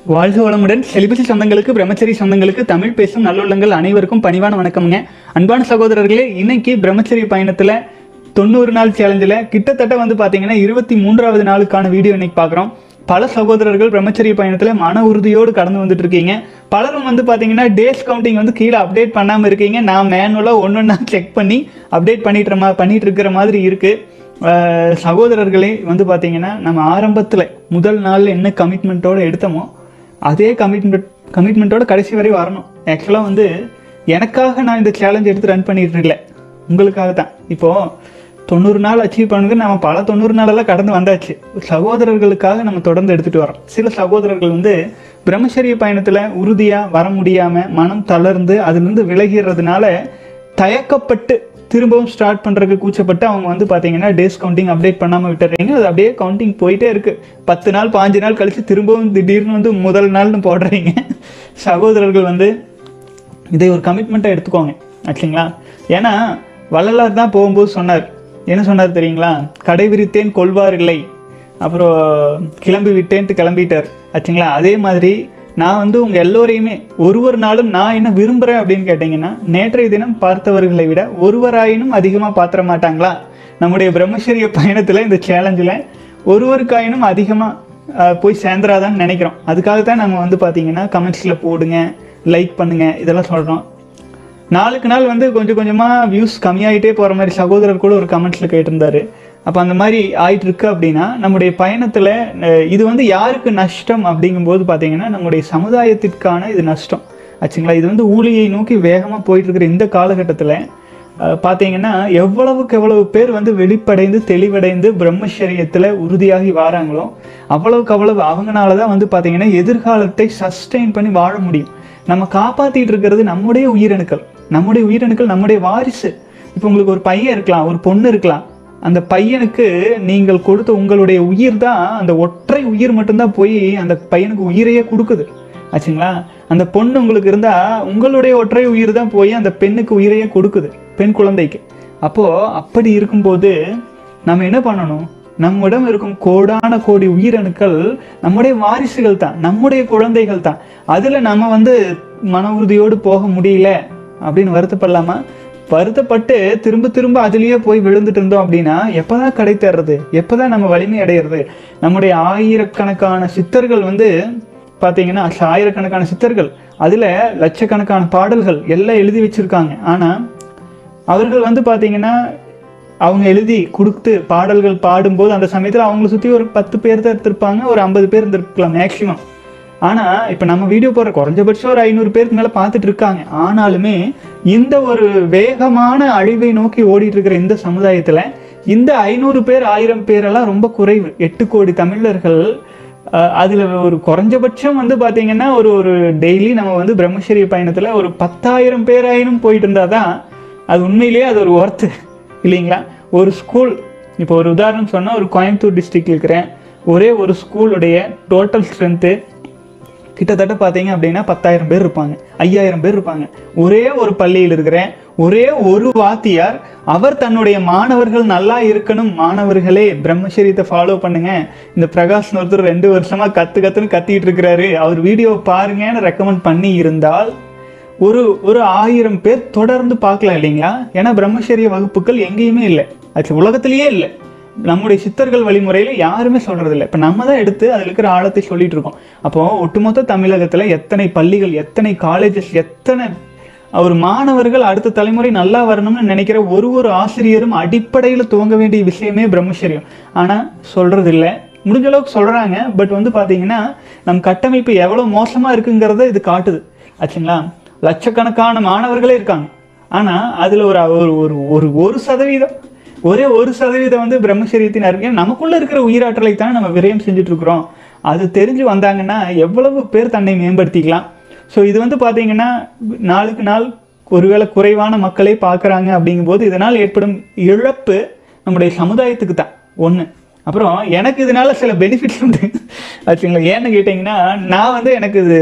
வாழ்க வளமுடன் செலிபசி சொந்தங்களுக்கு பிரம்மச்சரி சொந்தங்களுக்கு தமிழ் பேசும் நல்லுள்ளங்கள் அனைவருக்கும் பணிவான வணக்கம்ங்க அன்பான சகோதரர்களே இன்னைக்கு பிரம்மச்சரி பயணத்தில் தொண்ணூறு நாள் சேலஞ்சில் கிட்டத்தட்ட வந்து பார்த்தீங்கன்னா இருபத்தி மூன்றாவது நாளுக்கான வீடியோ இன்னைக்கு பார்க்குறோம் பல சகோதரர்கள் பிரம்மச்சரிய பயணத்தில் மன உறுதியோடு கடந்து வந்துட்டு இருக்கீங்க பலரும் வந்து பார்த்தீங்கன்னா டேஸ் கவுண்டிங் வந்து கீழே அப்டேட் பண்ணாமல் இருக்கீங்க நான் மேனுவலாக ஒன்று ஒன்றா செக் பண்ணி அப்டேட் பண்ணிட்டு மா பண்ணிட்டு இருக்கிற மாதிரி இருக்குது அஹ் சகோதரர்களே வந்து பார்த்தீங்கன்னா நம்ம ஆரம்பத்தில் முதல் நாளில் என்ன கமிட்மெண்ட்டோடு எடுத்தோமோ அதே கமிட்மெண்ட் கமிட்மெண்ட்டோட கடைசி வரை வரணும் ஆக்சுவலாக வந்து எனக்காக நான் இந்த சேலஞ்ச் எடுத்து ரன் பண்ணிட்டு இருக்கல உங்களுக்காக தான் இப்போது தொண்ணூறு நாள் அச்சீவ் பண்ணுங்க நம்ம பல தொண்ணூறு நாளெல்லாம் கடந்து வந்தாச்சு சகோதரர்களுக்காக நம்ம தொடர்ந்து எடுத்துகிட்டு வரோம் சில சகோதரர்கள் வந்து பிரம்மச்சரிய பயணத்தில் உறுதியாக வர முடியாமல் மனம் தளர்ந்து அதுலேருந்து விலகிறதுனால தயக்கப்பட்டு திரும்பவும் ஸ்டார்ட் பண்ணுறதுக்கு கூச்சப்பட்டு அவங்க வந்து பார்த்தீங்கன்னா டேஸ் கவுண்டிங் அப்டேட் பண்ணாமல் விட்டுறீங்க அது அப்படியே கவுண்டிங் போயிட்டே இருக்குது பத்து நாள் பாஞ்சு நாள் கழித்து திரும்பவும் திடீர்னு வந்து முதல் நாள்னு போடுறீங்க சகோதரர்கள் வந்து இதை ஒரு கமிட்மெண்ட்டாக எடுத்துக்கோங்க ஆச்சுங்களா ஏன்னா வள்ளலார் தான் போகும்போது சொன்னார் என்ன சொன்னார் தெரியுங்களா கடை விரித்தேன் கொள்வார் இல்லை அப்புறம் கிளம்பி விட்டேன்ட்டு கிளம்பிட்டார் ஆச்சுங்களா அதே மாதிரி நான் வந்து உங்கள் எல்லோரையுமே ஒருவர் நாளும் நான் என்ன விரும்புகிறேன் அப்படின்னு கேட்டிங்கன்னா நேற்றைய தினம் பார்த்தவர்களை விட ஒருவராயினும் அதிகமாக பாத்திர மாட்டாங்களா நம்முடைய பிரம்மச்சரிய பயணத்தில் இந்த சேலஞ்சில் ஒருவருக்காயினும் அதிகமாக போய் சேர்ந்துராதான்னு நினைக்கிறோம் அதுக்காக தான் நம்ம வந்து பார்த்தீங்கன்னா கமெண்ட்ஸில் போடுங்க லைக் பண்ணுங்க இதெல்லாம் சொல்கிறோம் நாளுக்கு நாள் வந்து கொஞ்சம் கொஞ்சமாக வியூஸ் கம்மியாயிட்டே போகிற மாதிரி சகோதரர் கூட ஒரு கமெண்ட்ஸில் கேட்டிருந்தாரு அப்போ அந்த மாதிரி ஆயிட்டு இருக்கு அப்படின்னா நம்முடைய பயணத்தில் இது வந்து யாருக்கு நஷ்டம் அப்படிங்கும்போது பார்த்தீங்கன்னா நம்முடைய சமுதாயத்திற்கான இது நஷ்டம் ஆச்சுங்களா இது வந்து ஊழியை நோக்கி வேகமாக போயிட்டு இருக்கிற இந்த காலகட்டத்தில் பார்த்தீங்கன்னா எவ்வளவுக்கு எவ்வளவு பேர் வந்து வெளிப்படைந்து தெளிவடைந்து பிரம்மச்சரியத்தில் உறுதியாகி வராங்களோ அவ்வளவுக்கு அவ்வளவு அவங்கனால தான் வந்து பார்த்தீங்கன்னா எதிர்காலத்தை சஸ்டெயின் பண்ணி வாழ முடியும் நம்ம காப்பாற்றிட்டு இருக்கிறது நம்முடைய உயிரணுக்கள் நம்முடைய உயிரணுக்கள் நம்முடைய வாரிசு இப்போ உங்களுக்கு ஒரு பையன் இருக்கலாம் ஒரு பொண்ணு இருக்கலாம் அந்த பையனுக்கு நீங்கள் கொடுத்த உங்களுடைய உயிர் தான் அந்த ஒற்றை உயிர் மட்டும்தான் போய் அந்த பையனுக்கு உயிரையே கொடுக்குது ஆச்சுங்களா அந்த பொண்ணு உங்களுக்கு இருந்தால் உங்களுடைய ஒற்றை உயிர் தான் போய் அந்த பெண்ணுக்கு உயிரையே கொடுக்குது பெண் குழந்தைக்கு அப்போது அப்படி இருக்கும்போது நம்ம என்ன பண்ணணும் நம்மிடம் இருக்கும் கோடான கோடி உயிரணுக்கள் நம்முடைய வாரிசுகள் தான் நம்முடைய குழந்தைகள் தான் அதில் நம்ம வந்து மன உறுதியோடு போக முடியல அப்படின்னு வருத்தப்படலாமா வருத்தப்பட்டு திரும்ப திரும்ப அதுலேயே போய் விழுந்துட்டு இருந்தோம் அப்படின்னா எப்போதான் கடை தர்றது எப்போதான் நம்ம வலிமை அடையிறது நம்முடைய ஆயிரக்கணக்கான சித்தர்கள் வந்து பார்த்தீங்கன்னா ஆயிரக்கணக்கான சித்தர்கள் அதில் லட்சக்கணக்கான பாடல்கள் எல்லாம் எழுதி வச்சுருக்காங்க ஆனால் அவர்கள் வந்து பார்த்தீங்கன்னா அவங்க எழுதி கொடுத்து பாடல்கள் பாடும்போது அந்த சமயத்தில் அவங்கள சுற்றி ஒரு பத்து பேர் தான் இருந்திருப்பாங்க ஒரு ஐம்பது பேர் இருந்திருக்கலாம் மேக்ஸிமம் ஆனால் இப்போ நம்ம வீடியோ போடுற குறைஞ்சபட்சம் ஒரு ஐநூறு பேருக்கு மேலே பார்த்துட்டு இருக்காங்க ஆனாலுமே இந்த ஒரு வேகமான அழிவை நோக்கி ஓடிட்டு இருக்கிற இந்த சமுதாயத்தில் இந்த ஐநூறு பேர் ஆயிரம் பேரெல்லாம் ரொம்ப குறைவு எட்டு கோடி தமிழர்கள் அதில் ஒரு குறைஞ்சபட்சம் வந்து பார்த்தீங்கன்னா ஒரு ஒரு டெய்லி நம்ம வந்து பிரம்மச்சரிய பயணத்தில் ஒரு பத்தாயிரம் பேராயிரம் போயிட்டு இருந்தால் தான் அது உண்மையிலேயே அது ஒரு ஒர்த்து இல்லைங்களா ஒரு ஸ்கூல் இப்போ ஒரு உதாரணம் சொன்னால் ஒரு கோயம்புத்தூர் டிஸ்ட்ரிக்ட் இருக்கிறேன் ஒரே ஒரு ஸ்கூலுடைய டோட்டல் ஸ்ட்ரென்த்து கிட்டத்தட்ட பார்த்தீங்க அப்படின்னா பத்தாயிரம் பேர் இருப்பாங்க ஐயாயிரம் பேர் இருப்பாங்க ஒரே ஒரு பள்ளியில் இருக்கிற ஒரே ஒரு வாத்தியார் அவர் தன்னுடைய மாணவர்கள் நல்லா இருக்கணும் மாணவர்களே பிரம்மச்சரியத்தை ஃபாலோ பண்ணுங்க இந்த பிரகாஷ் ஒருத்தர் ரெண்டு வருஷமா கத்து கத்துன்னு கத்திட்டு இருக்கிறாரு அவர் வீடியோ பாருங்கன்னு ரெக்கமெண்ட் பண்ணி இருந்தால் ஒரு ஒரு ஆயிரம் பேர் தொடர்ந்து பார்க்கலாம் இல்லைங்களா ஏன்னா பிரம்மச்சரிய வகுப்புகள் எங்கேயுமே இல்லை அது உலகத்திலேயே இல்லை நம்முடைய சித்தர்கள் வழிமுறையில் யாருமே சொல்றது இல்லை இப்போ நம்ம தான் எடுத்து அதில் இருக்கிற ஆழத்தை சொல்லிட்டு இருக்கோம் அப்போ ஒட்டுமொத்த தமிழகத்தில் எத்தனை பள்ளிகள் எத்தனை காலேஜஸ் எத்தனை ஒரு மாணவர்கள் அடுத்த தலைமுறை நல்லா வரணும்னு நினைக்கிற ஒரு ஒரு ஆசிரியரும் அடிப்படையில் துவங்க வேண்டிய விஷயமே பிரம்மச்சரியம் ஆனால் சொல்றது இல்லை முடிஞ்ச அளவுக்கு சொல்றாங்க பட் வந்து பார்த்தீங்கன்னா நம் கட்டமைப்பு எவ்வளோ மோசமாக இருக்குங்கிறத இது காட்டுது ஆச்சுங்களா லட்சக்கணக்கான மாணவர்களே இருக்காங்க ஆனால் அதில் ஒரு ஒரு ஒரு ஒரு ஒரு சதவீதம் ஒரே ஒரு சதவீதம் வந்து பிரம்மச்சரியத்தின் அருகே நமக்குள்ள இருக்கிற உயிராற்றலை தான் நம்ம விரயம் செஞ்சுட்டு இருக்கிறோம் அது தெரிஞ்சு வந்தாங்கன்னா எவ்வளவு பேர் தன்னை மேம்படுத்திக்கலாம் ஸோ இது வந்து பார்த்தீங்கன்னா நாளுக்கு நாள் ஒருவேளை குறைவான மக்களே பார்க்குறாங்க அப்படிங்கும்போது இதனால் ஏற்படும் இழப்பு நம்முடைய சமுதாயத்துக்கு தான் ஒன்று அப்புறம் எனக்கு இதனால சில பெனிஃபிட்ஸ் உண்டு ஆச்சுங்களா ஏன்னு கேட்டிங்கன்னா நான் வந்து எனக்கு இது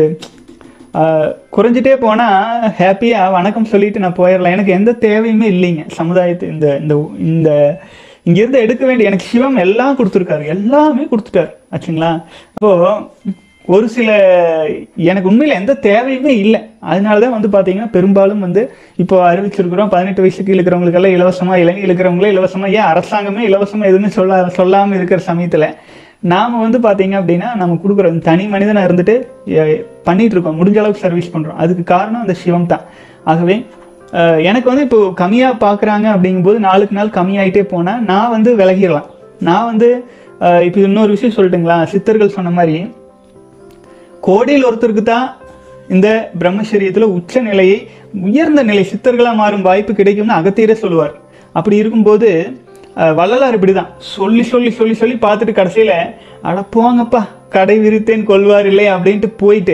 ஆஹ், குறைஞ்சிட்டே போனால் ஹாப்பியாக வணக்கம் சொல்லிட்டு நான் போயிடலாம் எனக்கு எந்த தேவையுமே இல்லைங்க சமுதாயத்து இந்த இந்த இந்த இங்கேருந்து எடுக்க வேண்டிய எனக்கு சிவம் எல்லாம் கொடுத்துருக்காரு எல்லாமே கொடுத்துட்டாரு ஆச்சுங்களா அப்போது ஒரு சில எனக்கு உண்மையில் எந்த தேவையுமே இல்லை அதனால தான் வந்து பார்த்தீங்கன்னா பெரும்பாலும் வந்து இப்போ அறிவிச்சிருக்கிறோம் பதினெட்டு வயசுக்கு இருக்கிறவங்களுக்கெல்லாம் இலவசமாக இலங்கை இருக்கிறவங்களே இலவசமாக ஏன் அரசாங்கமே இலவசமாக எதுவுமே சொல்ல சொல்லாமல் இருக்கிற சமயத்தில் நாம் வந்து பார்த்தீங்க அப்படின்னா நம்ம கொடுக்குற இந்த தனி மனிதனாக இருந்துட்டு எ- பண்ணிட்டு இருக்கோம் முடிஞ்ச அளவுக்கு சர்வீஸ் பண்ணுறோம் அதுக்கு காரணம் அந்த சிவம் தான் ஆகவே அஹ், எனக்கு வந்து இப்போ கம்மியாக பார்க்குறாங்க அப்படிங்கும்போது நாளுக்கு நாள் கம்மியாயிட்டே போனால் நான் வந்து விலகிடலாம் நான் வந்து அஹ், இப்போ இன்னொரு விஷயம் சொல்லட்டுங்களா சித்தர்கள் சொன்ன மாதிரி கோடியில் ஒருத்தருக்கு தான் இந்த பிரம்மச்சரியத்தில் உச்ச நிலையை உயர்ந்த நிலை சித்தர்களாக மாறும் வாய்ப்பு கிடைக்கும்னு அகத்தியரே சொல்லுவார் அப்படி இருக்கும்போது அஹ், வள்ளலார் இப்படி தான் சொல்லி சொல்லி சொல்லி சொல்லி பார்த்துட்டு கடைசியில் அட போங்கப்பா கடை விரித்தேன் கொள்வார் இல்லை அப்படின்ட்டு போயிட்டு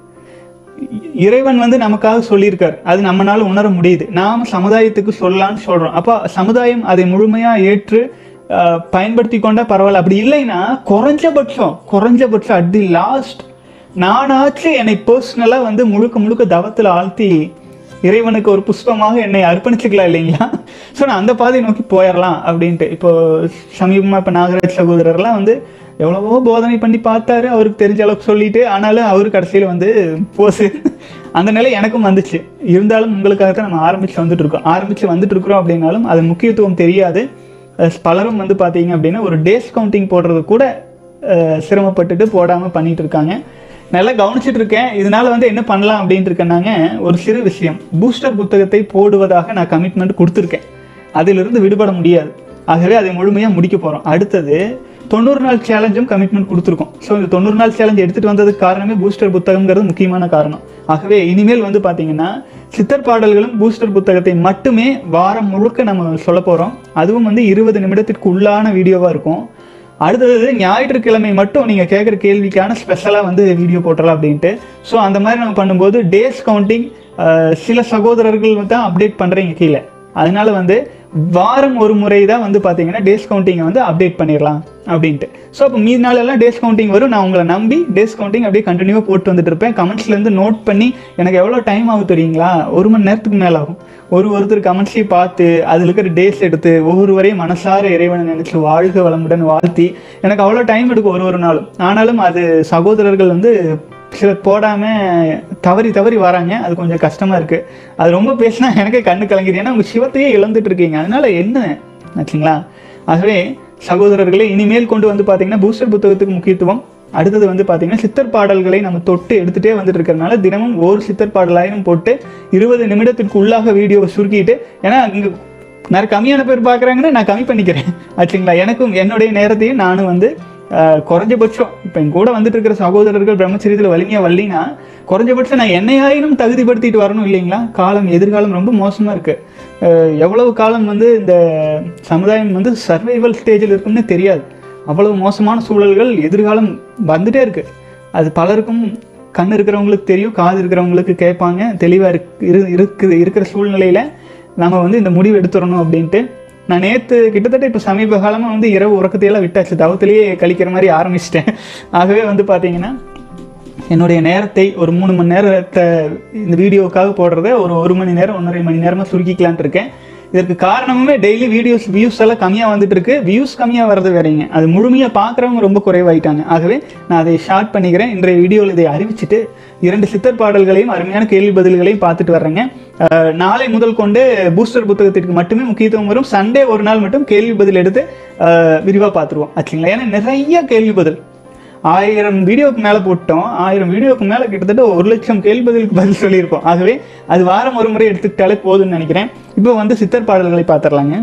இறைவன் வந்து நமக்காக சொல்லியிருக்கார் அது நம்மனால உணர முடியுது நாம் சமுதாயத்துக்கு சொல்லலாம்னு சொல்றோம் அப்போ சமுதாயம் அதை முழுமையா ஏற்று அஹ், பயன்படுத்தி கொண்டா பரவாயில்ல அப்படி இல்லைன்னா குறைஞ்சபட்சம் குறைஞ்சபட்சம் அட் தி லாஸ்ட் நானாச்சும் என்னை பர்சனலாக வந்து முழுக்க முழுக்க தவத்தில் ஆழ்த்தி இறைவனுக்கு ஒரு புஷ்பமாக என்னை அர்ப்பணிச்சுக்கலாம் இல்லைங்களா ஸோ நான் அந்த பாதையை நோக்கி போயிடலாம் அப்படின்ட்டு இப்போ சமீபமாக இப்போ நாகராஜ் சகோதரர்லாம் வந்து எவ்வளவோ போதனை பண்ணி பார்த்தாரு அவருக்கு தெரிஞ்ச அளவுக்கு சொல்லிட்டு ஆனாலும் அவரு கடைசியில் வந்து போசு அந்த நிலை எனக்கும் வந்துச்சு இருந்தாலும் உங்களுக்காக தான் நம்ம ஆரம்பிச்சு வந்துட்டு இருக்கோம் ஆரம்பிச்சு வந்துட்டு இருக்கிறோம் அப்படின்னாலும் அது முக்கியத்துவம் தெரியாது அஹ் பலரும் வந்து பார்த்தீங்க அப்படின்னா ஒரு டேஸ் கவுண்டிங் போடுறது கூட அஹ் சிரமப்பட்டுட்டு போடாமல் பண்ணிட்டு இருக்காங்க நல்லா கவனிச்சிட்டு இருக்கேன் இதனால வந்து என்ன பண்ணலாம் அப்படின்ட்டு இருக்கேன்னாங்க ஒரு சிறு விஷயம் பூஸ்டர் புத்தகத்தை போடுவதாக நான் கமிட்மெண்ட் கொடுத்துருக்கேன் அதிலிருந்து விடுபட முடியாது ஆகவே அதை முழுமையாக முடிக்க போகிறோம் அடுத்தது தொண்ணூறு நாள் சேலஞ்சும் கமிட்மெண்ட் கொடுத்துருக்கோம் ஸோ இந்த தொண்ணூறு நாள் சேலஞ்ச் எடுத்துகிட்டு வந்ததுக்கு காரணமே பூஸ்டர் புத்தகங்கிறது முக்கியமான காரணம் ஆகவே இனிமேல் வந்து பார்த்தீங்கன்னா சித்தர் பாடல்களும் பூஸ்டர் புத்தகத்தை மட்டுமே வாரம் முழுக்க நம்ம சொல்ல போகிறோம் அதுவும் வந்து இருபது நிமிடத்திற்கு உள்ளான வீடியோவாக இருக்கும் அடுத்தது ஞாயிற்றுக்கிழமை மட்டும் நீங்கள் கேட்குற கேள்விக்கான ஸ்பெஷலாக வந்து வீடியோ போட்டுறலாம் அப்படின்ட்டு ஸோ அந்த மாதிரி நம்ம பண்ணும்போது டேஸ் கவுண்டிங் சில சகோதரர்கள் தான் அப்டேட் பண்ணுறீங்க கீழே அதனால வந்து வாரம் ஒரு முறை தான் வந்து பார்த்தீங்கன்னா டேஸ் கவுண்டிங்கை வந்து அப்டேட் பண்ணிடலாம் அப்படின்ட்டு ஸோ அப்போ மீதி நாளெல்லாம் டேஸ் கவுண்டிங் வரும் நான் உங்களை நம்பி டேஸ் கவுண்டிங் அப்படியே கண்டினியூவாக போட்டு வந்துட்டு இருப்பேன் கமெண்ட்ஸ்லேருந்து நோட் பண்ணி எனக்கு எவ்வளோ டைம் ஆகும் தெரியுங்களா ஒரு மணி நேரத்துக்கு மேலே ஆகும் ஒரு ஒருத்தர் கமெண்ட்ஸையும் பார்த்து அதில் இருக்கிற டேஸ் எடுத்து ஒவ்வொருவரையும் மனசார இறைவனை நினைச்சு வாழ்க வளமுடன் வாழ்த்தி எனக்கு அவ்வளோ டைம் எடுக்கும் ஒரு ஒரு நாளும் ஆனாலும் அது சகோதரர்கள் வந்து சிலர் போடாமல் தவறி தவறி வராங்க அது கொஞ்சம் கஷ்டமாக இருக்குது அது ரொம்ப பேசினா எனக்கே கண்ணு கலங்குது ஏன்னா உங்கள் சிவத்தையே இழந்துட்டு இருக்கீங்க அதனால என்ன ஆச்சுங்களா ஆகவே சகோதரர்களே இனிமேல் கொண்டு வந்து பார்த்தீங்கன்னா பூஸ்டர் புத்தகத்துக்கு முக்கியத்துவம் அடுத்தது வந்து பார்த்தீங்கன்னா சித்தர் பாடல்களை நம்ம தொட்டு எடுத்துகிட்டே வந்துட்டு இருக்கிறனால தினமும் ஒரு சித்தர் பாடலாயிரம் போட்டு இருபது நிமிடத்திற்கு உள்ளாக வீடியோவை சுருக்கிட்டு ஏன்னா இங்கே நிறைய கம்மியான பேர் பார்க்குறாங்கன்னா நான் கம்மி பண்ணிக்கிறேன் ஆச்சுங்களா எனக்கும் என்னுடைய நேரத்தையும் நானும் வந்து ஆஹ், குறைஞ்சபட்சம் இப்போ என் கூட வந்துட்டு இருக்கிற சகோதரர்கள் பிரம்மச்சரியத்தில் வலிமையாக வரலினா குறைஞ்சபட்சம் நான் என்னையாயினும் தகுதிப்படுத்திட்டு வரணும் இல்லைங்களா காலம் எதிர்காலம் ரொம்ப மோசமாக இருக்குது எவ்வளவு காலம் வந்து இந்த சமுதாயம் வந்து சர்வைவல் ஸ்டேஜில் இருக்கும்னு தெரியாது அவ்வளவு மோசமான சூழல்கள் எதிர்காலம் வந்துட்டே இருக்கு அது பலருக்கும் கண் இருக்கிறவங்களுக்கு தெரியும் காது இருக்கிறவங்களுக்கு கேட்பாங்க தெளிவாக இருக்கு இரு இருக்குது இருக்கிற சூழ்நிலையில் நம்ம வந்து இந்த முடிவு எடுத்துடணும் அப்படின்ட்டு நான் நேற்று கிட்டத்தட்ட இப்போ சமீப காலமாக வந்து இரவு உறக்கத்தையெல்லாம் விட்டாச்சு தவத்திலேயே கழிக்கிற மாதிரி ஆரம்பிச்சிட்டேன் ஆகவே வந்து பார்த்தீங்கன்னா என்னுடைய நேரத்தை ஒரு மூணு மணி நேரத்தை இந்த வீடியோவுக்காக போடுறத ஒரு ஒரு மணி நேரம் ஒன்றரை மணி நேரமாக சுருக்கிக்கலான்ட்டு இருக்கேன் இதற்கு காரணமுமே டெய்லி வீடியோஸ் வியூஸ் எல்லாம் கம்மியாக வந்துட்டு இருக்கு வியூஸ் கம்மியாக வர்றது வேறீங்க அது முழுமையாக பார்க்குறவங்க ரொம்ப குறைவாயிட்டாங்க ஆகவே நான் அதை ஷார்ட் பண்ணிக்கிறேன் இன்றைய வீடியோவில் இதை அறிவிச்சிட்டு இரண்டு சித்தர் பாடல்களையும் அருமையான கேள்வி பதில்களையும் பார்த்துட்டு வர்றேங்க அஹ், நாளை முதல் கொண்டு பூஸ்டர் புத்தகத்திற்கு மட்டுமே முக்கியத்துவம் வரும் சண்டே ஒரு நாள் மட்டும் கேள்வி பதில் எடுத்து விரிவாக பார்த்துருவோம் ஆச்சுங்களா ஏன்னா நிறைய கேள்வி பதில் ஆயிரம் வீடியோக்கு மேலே போட்டோம் ஆயிரம் வீடியோக்கு மேலே கிட்டத்தட்ட ஒரு லட்சம் கேள்வி பதிலுக்கு பதில் சொல்லியிருக்கோம் ஆகவே அது வாரம் ஒரு முறை எடுத்துக்கிட்டாலே போதும்னு நினைக்கிறேன் இப்போ வந்து சித்தர் பாடல்களை பார்த்துடலாங்க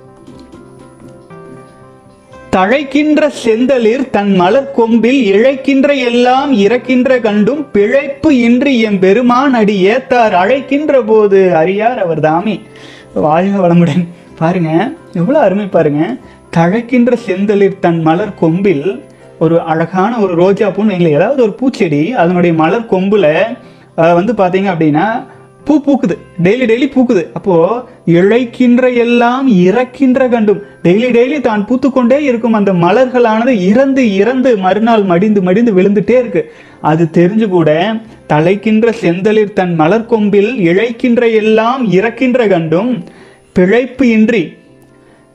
தழைக்கின்ற செந்தளிர் தன் மலர் கொம்பில் இழைக்கின்ற எல்லாம் இறக்கின்ற கண்டும் பிழைப்பு இன்றி எம் பெருமான் அடி ஏத்தார் அழைக்கின்ற போது அறியார் அவர் தாமே வாழ்க வளமுடன் பாருங்க எவ்வளவு அருமை பாருங்க தழைக்கின்ற செந்தளிர் தன் மலர் கொம்பில் ஒரு அழகான ஒரு ரோஜா பூன்னு வைங்களேன் ஏதாவது ஒரு பூச்செடி அதனுடைய மலர் கொம்புல அஹ், வந்து பாத்தீங்க அப்படின்னா பூ பூக்குது டெய்லி டெய்லி பூக்குது அப்போ இழைக்கின்ற எல்லாம் இறக்கின்ற கண்டும் டெய்லி டெய்லி தான் பூத்துக்கொண்டே இருக்கும் அந்த மலர்களானது இறந்து இறந்து மறுநாள் மடிந்து மடிந்து விழுந்துட்டே இருக்கு அது தெரிஞ்சு கூட தலைக்கின்ற செந்தளிர் தன் மலர் கொம்பில் இழைக்கின்ற எல்லாம் இறக்கின்ற கண்டும் பிழைப்பு இன்றி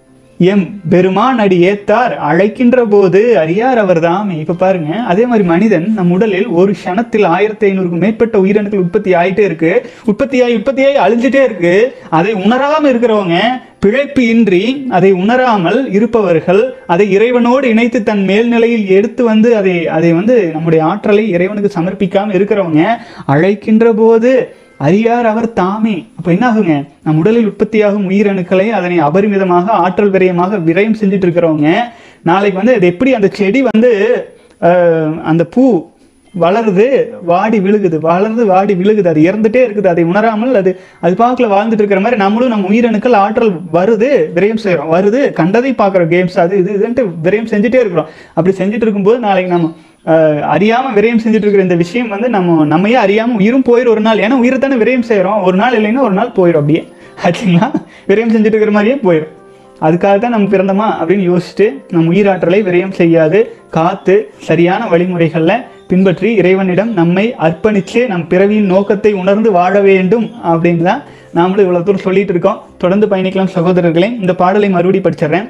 எம் பெருமான் அடி ஏத்தார் அழைக்கின்ற போது அறியார் அவர்தாம் இப்ப பாருங்க அதே மாதிரி மனிதன் நம் உடலில் ஒரு க்ஷணத்தில் ஆயிரத்தி ஐநூறுக்கும் மேற்பட்ட உயிரணுக்கள் உற்பத்தி ஆயிட்டே இருக்கு உற்பத்தியாகி உற்பத்தியாகி அழிஞ்சிட்டே இருக்கு அதை உணராம இருக்கிறவங்க பிழைப்பு இன்றி அதை உணராமல் இருப்பவர்கள் அதை இறைவனோடு இணைத்து தன் மேல்நிலையில் எடுத்து வந்து அதை அதை வந்து நம்முடைய ஆற்றலை இறைவனுக்கு சமர்ப்பிக்காம இருக்கிறவங்க அழைக்கின்ற போது அறியார் அவர் தாமே அப்ப என்ன ஆகுங்க நம் உடலில் உற்பத்தியாகும் உயிரணுக்களை அதனை அபரிமிதமாக ஆற்றல் விரயமாக விரயம் செஞ்சுட்டு இருக்கிறவங்க நாளைக்கு வந்து அது எப்படி அந்த செடி வந்து அஹ், அந்த பூ வளருது வாடி விழுகுது வளருது வாடி விழுகுது அது இறந்துட்டே இருக்குது அதை உணராமல் அது அது பார்க்கல வாழ்ந்துட்டு இருக்கிற மாதிரி நம்மளும் நம்ம உயிரணுக்கள் ஆற்றல் வருது விரயம் செய்கிறோம் வருது கண்டதை பார்க்குறோம் கேம்ஸ் அது இது இதுன்ட்டு விரயம் செஞ்சுட்டே இருக்கிறோம் அப்படி செஞ்சுட்டு இருக்கும்போது நாளைக்கு நம்ம அஹ், அறியாம விரயம் செஞ்சுட்டு இருக்கிற இந்த விஷயம் வந்து நம்ம நம்மையே அறியாம உயிரும் போயிடும் ஒரு நாள் ஏன்னா உயிரை தானே விரயம் செய்கிறோம் ஒரு நாள் இல்லைன்னா ஒரு நாள் போயிடும் அப்படியே ஆச்சுங்களா விரயம் செஞ்சுட்டு இருக்கிற மாதிரியே போயிடும் அதுக்காக தான் நம்ம பிறந்தோமா அப்படின்னு யோசிச்சுட்டு நம் உயிராற்றலை விரயம் செய்யாது காத்து சரியான வழிமுறைகளில் பின்பற்றி இறைவனிடம் நம்மை அர்ப்பணித்து நம் பிறவியின் நோக்கத்தை உணர்ந்து வாழ வேண்டும் அப்படின்னு தான் நாமளும் இவ்வளோ தூரம் சொல்லிட்டு இருக்கோம் தொடர்ந்து பயணிக்கலாம் சகோதரர்களே இந்த பாடலை மறுபடி படிச்சிடுறேன்